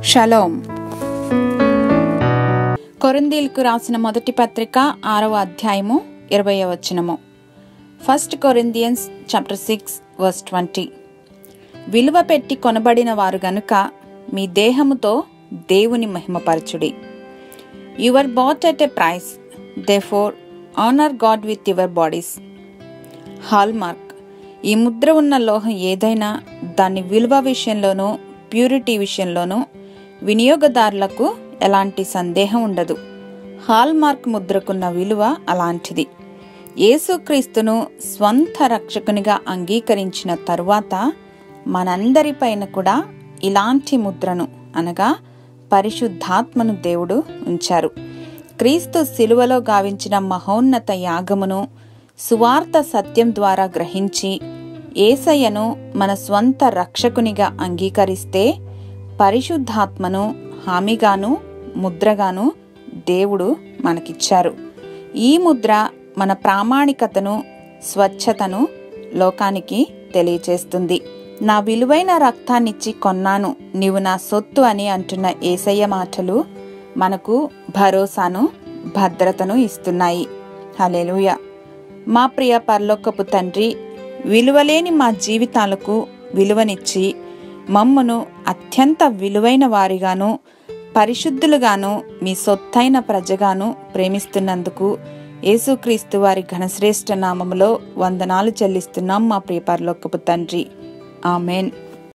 shalom కొరిందీలకు రాసిన మొదటి పత్రిక ఆరవ అధ్యాయము ఇరవై వచనము first Corinthians chapter six verse twenty విలువ పెట్టి కొనబడిన వారు గనుక మీ దేహముతో దేవుని మహిమపరచుడి your bought at a price therefore honour God with your bodies hallmark ఈ ముద్ర ఉన్న లోహం ఏదైనా దాని విలువ విషయంలోనూ ప్యూరిటీ విషయంలోనూ వినియోగదారులకు ఎలాంటి సందేహం ఉండదు హాల్మార్క్ ముద్రకున్న విలువ అలాంటిది యేసుక్రీస్తును స్వంత రక్షకునిగా అంగీకరించిన తరువాత మనందరిపైన కూడా ఇలాంటి ముద్రను అనగా పరిశుద్ధాత్మను దేవుడు ఉంచారు క్రీస్తు శిలువలో గావించిన మహోన్నత యాగమును సువార్త సత్యం ద్వారా గ్రహించి ఏసయ్యను మన స్వంత రక్షకునిగా అంగీకరిస్తే పరిశుద్ధాత్మను హామీగాను ముద్రగాను దేవుడు మనకిచ్చారు ఈ ముద్ర మన ప్రామాణికతను స్వచ్ఛతను లోకానికి తెలియచేస్తుంది నా విలువైన రక్తాన్నిచ్చి కొన్నాను నీవు నా సొత్తు అని అంటున్న ఏసయ్య మాటలు మనకు భరోసాను భద్రతను ఇస్తున్నాయి హలెలుయ మా ప్రియ పరలోకపు తండ్రి విలువలేని మా జీవితాలకు విలువనిచ్చి మమ్మను అత్యంత విలువైన వారిగాను పరిశుద్ధులుగాను మీ సొత్తైన ప్రజగాను ప్రేమిస్తున్నందుకు యేసుక్రీస్తు వారి ఘనశ్రేష్ఠ నామములో వందనాలు చెల్లిస్తున్నాం మా ప్రియ పరలోకపు తండ్రి ఆమెన్